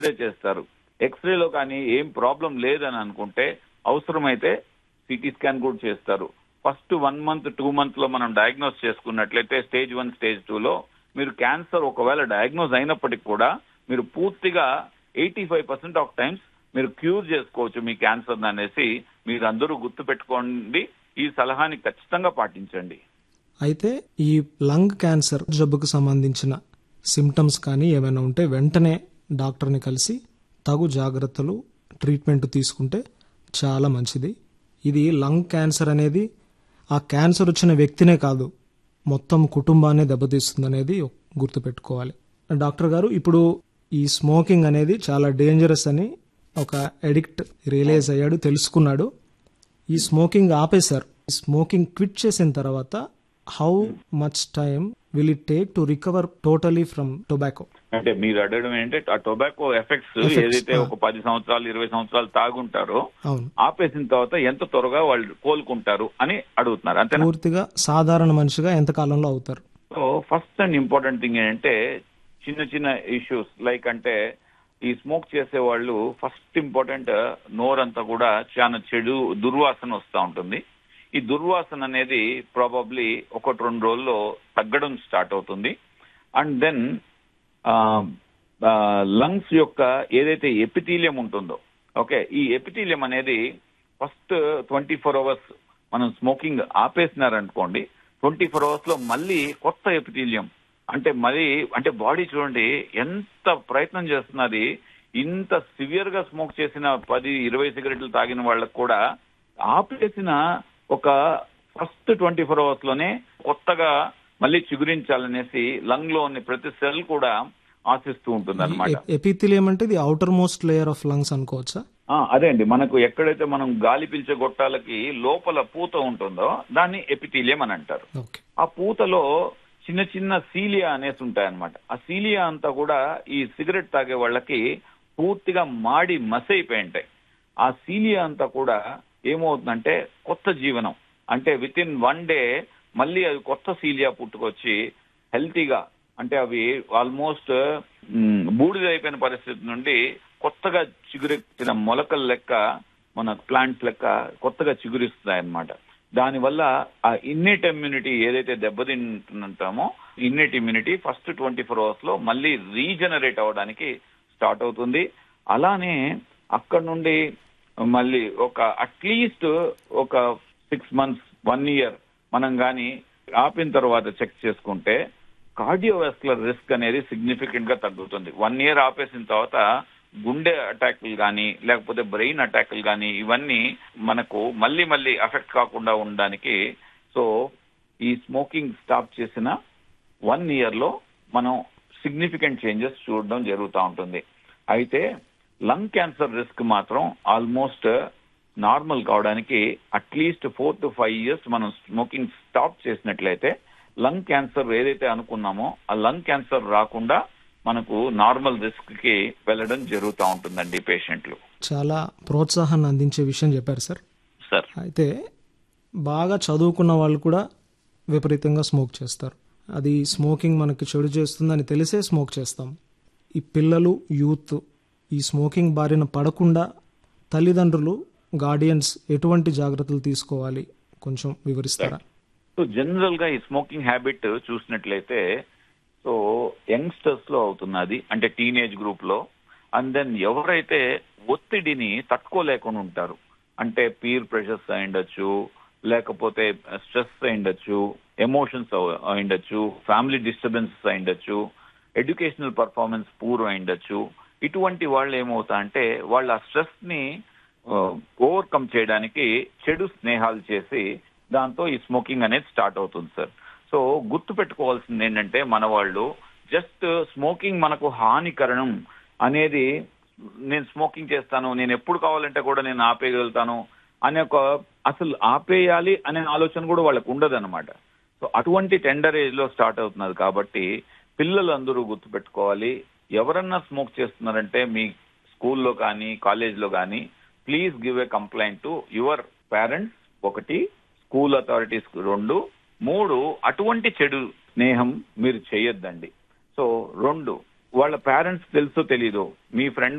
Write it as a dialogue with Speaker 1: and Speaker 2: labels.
Speaker 1: X ray చేస్తారు ఎక్స్రేలో కానీ ఏం ప్రాబ్లం లేదని అనుకుంటే అవసరమైతే సిటీ స్కాన్ కూడా చేస్తారు first one month two month లో మనం డయాగ్నోస్ చేసుకున్నట్లయితే స్టేజ్ వన్ స్టేజ్ టూ లో మీరు క్యాన్సర్ ఒకవేళ డయాగ్నోస్ అయినప్పటికీ కూడా మీరు పూర్తిగా eighty five percent of times మీరు క్యూర్ చేసుకోవచ్చు మీ క్యాన్సర్ అనేసి మీరు అందరూ గుర్తు పెట్టుకోండి ఈ సలహాని ఖచ్చితంగా పాటించండి
Speaker 2: అయితే ఈ లంగ్ క్యాన్సర్ జబ్బుకు సంబంధించిన సిమ్టమ్స్ కానీ ఏమైనా ఉంటే వెంటనే డాక్టర్ని కలిసి తగు జాగ్రత్తలు ట్రీట్మెంట్ తీసుకుంటే చాలా మంచిది ఇది లంగ్ క్యాన్సర్ అనేది ఆ క్యాన్సర్ వచ్చిన వ్యక్తినే కాదు మొత్తం కుటుంబాన్ని దెబ్బతీస్తుంది అనేది గుర్తుపెట్టుకోవాలి డాక్టర్ గారు ఇప్పుడు ఈ స్మోకింగ్ అనేది చాలా డేంజరస్ అని ఒక ఎడిక్ట్ రియలైజ్ అయ్యాడు తెలుసుకున్నాడు ఈ స్మోకింగ్ ఆపేశారు ఈ స్మోకింగ్ క్విట్ చేసిన తర్వాత how much time will it take to recover totally from tobacco
Speaker 1: అంటే మీరు అడగడం ఏంటంటే ఆ టొబాకో ఎఫెక్ట్స్
Speaker 2: Effects,
Speaker 1: ఏదైతే
Speaker 2: ఆ.
Speaker 1: ఒక పది సంవత్సరాలు ఇరవై సంవత్సరాలు తాగుంటారో
Speaker 2: అవును
Speaker 1: ఆపేసిన తర్వాత ఎంత త్వరగా వాళ్ళు కోలుకుంటారు అని అడుగుతున్నారు అంతేనా
Speaker 2: పూర్తిగా సాధారణ మనిషిగా ఎంత కాలంలో అవుతారు
Speaker 1: so first and important thing ఏంటంటే చిన్న చిన్న ఇష్యూస్ లైక్ అంటే ఈ స్మోక్ చేసే వాళ్ళు ఫస్ట్ ఇంపార్టెంట్ నోరంతా కూడా చాలా చెడు దుర్వాసన వస్తూ ఉంటుంది ఈ దుర్వాసన అనేది ప్రాబబ్లీ ఒకటి రెండు రోజుల్లో తగ్గడం స్టార్ట్ అవుతుంది అండ్ దెన్ లంగ్స్ యొక్క ఏదైతే ఎపిథీలియం ఉంటుందో ఓకే ఈ ఎపిథీలియం అనేది ఫస్ట్ ట్వంటీ ఫోర్ అవర్స్ మనం స్మోకింగ్ ఆపేసినారనుకోండి ట్వంటీ ఫోర్ అవర్స్ లో మళ్ళీ కొత్త ఎపిథీలియం అంటే మరి అంటే బాడీ చూడండి ఎంత ప్రయత్నం చేస్తున్నది ఇంత సివియర్ గా స్మోక్ చేసిన పది ఇరవై సిగరెట్లు తాగిన వాళ్ళకు కూడా ఆపేసిన ఒక ఫస్ట్ ట్వంటీ ఫోర్ అవర్స్ లోనే కొత్తగా మళ్ళీ చిగురించాలనేసి లంగ్ లో ఉన్న ప్రతి సెల్ కూడా ఆశిస్తూ ఉంటుంది అనమాట
Speaker 2: ఎపిథిలియం అంటే ఇది outermost layer of lungs అనుకోవచ్చా
Speaker 1: అదే అండి మనకు ఎక్కడైతే మనం గాలి పీల్చే గొట్టాలకి లోపల పూత ఉంటుందో దాన్ని ఎపిథీలియం అని అంటారు
Speaker 2: ఓకే
Speaker 1: ఆ పూతలో చిన్న చిన్న సీలియా అనేసి ఉంటాయన్నమాట ఆ సీలియా అంతా కూడా ఈ సిగరెట్ తాగే వాళ్ళకి పూర్తిగా మాడి మసైపోయి ఉంటాయి ఆ సీలియా అంతా కూడా ఏమవుతుందంటే కొత్త జీవనం అంటే విత్ ఇన్ వన్ డే మళ్ళీ అవి కొత్త సీలియా పుట్టుకొచ్చి హెల్తీగా అంటే అవి ఆల్మోస్ట్ బూడిద అయిపోయిన పరిస్థితి నుండి కొత్తగా చిగురెత్తిన మొలకల లెక్క మన ప్లాంట్స్ లెక్క కొత్తగా చిగురిస్తాయి అన్నమాట దానివల్ల ఆ ఇన్నేట్ ఇమ్యూనిటీ ఏదైతే దెబ్బతింటుంటామో innate immunity first twenty four hours లో మళ్ళీ రీజనరేట్ అవ్వడానికి స్టార్ట్ అవుతుంది అలానే అక్కడ నుండి మళ్ళీ ఒక అట్లీస్ట్ ఒక సిక్స్ మంత్స్ వన్ ఇయర్ మనం గాని ఆపిన తర్వాత చెక్ చేసుకుంటే కార్డియోవాస్కులర్ రిస్క్ అనేది సిగ్నిఫికెంట్ గా తగ్గుతుంది వన్ ఇయర్ ఆపేసిన తర్వాత గుండె అటాక్లు కానీ లేకపోతే బ్రెయిన్ అటాక్లు కానీ ఇవన్నీ మనకు మళ్ళీ మళ్ళీ అఫెక్ట్ కాకుండా ఉండడానికి సో ఈ స్మోకింగ్ స్టాప్ చేసిన వన్ ఇయర్ లో మనం సిగ్నిఫికెంట్ చేంజెస్ చూడడం జరుగుతూ ఉంటుంది అయితే లంగ్ క్యాన్సర్ రిస్క్ మాత్రం ఆల్మోస్ట్ నార్మల్ కావడానికి at least four to five years మనం స్మోకింగ్ స్టాప్ చేసినట్లయితే లంగ్ క్యాన్సర్ ఏదైతే అనుకున్నామో ఆ లంగ్ క్యాన్సర్ రాకుండా మనకు నార్మల్ రిస్క్ కి వెళ్ళడం జరుగుతూ ఉంటుందండి పేషెంట్లు
Speaker 2: చాలా ప్రోత్సాహాన్ని అందించే విషయం చెప్పారు సార్
Speaker 1: సార్
Speaker 2: అయితే బాగా చదువుకున్న వాళ్ళు కూడా విపరీతంగా స్మోక్ చేస్తారు అది స్మోకింగ్ మనకి చెడు చేస్తుందని తెలిసే స్మోక్ చేస్తాం ఈ పిల్లలు యూత్ ఈ స్మోకింగ్ బారిన పడకుండా తల్లిదండ్రులు గార్డియన్స్ ఎటువంటి జాగ్రత్తలు తీసుకోవాలి కొంచెం వివరిస్తారా
Speaker 1: సో జనరల్ గా ఈ స్మోకింగ్ హ్యాబిట్ చూసినట్లయితే సో యంగ్స్టర్స్ లో అవుతున్నది అంటే టీనేజ్ గ్రూప్ లో అండ్ దెన్ ఎవరైతే ఒత్తిడిని తట్టుకోలేకుండా ఉంటారు అంటే పీర్ ప్రెషర్స్ అయిండొచ్చు లేకపోతే స్ట్రెస్ అయిండొచ్చు ఎమోషన్స్ అయిండొచ్చు ఫ్యామిలీ డిస్టర్బెన్సెస్ అయిండొచ్చు ఎడ్యుకేషనల్ పర్ఫార్మెన్స్ పూర్ అయిండొచ్చు ఇటువంటి వాళ్ళు ఏమవుతా అంటే వాళ్ళ ఆ స్ట్రెస్ ని ఓవర్కమ్ చేయడానికి చెడు స్నేహాలు చేసి దాంతో ఈ స్మోకింగ్ అనేది స్టార్ట్ అవుతుంది సార్ సో గుర్తు పెట్టుకోవాల్సింది ఏంటంటే మన వాళ్ళు జస్ట్ స్మోకింగ్ మనకు హానికరణం అనేది నేను స్మోకింగ్ చేస్తాను నేను ఎప్పుడు కావాలంటే కూడా నేను ఆపేయగలుగుతాను అనే ఒక అసలు ఆపేయాలి అనే ఆలోచన కూడా వాళ్ళకు ఉండదు అనమాట సో అటువంటి టెండర్ ఏజ్ లో స్టార్ట్ అవుతున్నది కాబట్టి పిల్లలు అందరూ గుర్తుపెట్టుకోవాలి ఎవరన్నా స్మోక్ చేస్తున్నారంటే మీ స్కూల్లో కానీ కాలేజ్లో కానీ please give a complaint to your parents ఒకటి స్కూల్ అథారిటీస్ రెండు మూడు అటువంటి చెడు స్నేహం మీరు చేయొద్దండి సో రెండు వాళ్ళ పేరెంట్స్ తెలుసో తెలీదు మీ ఫ్రెండ్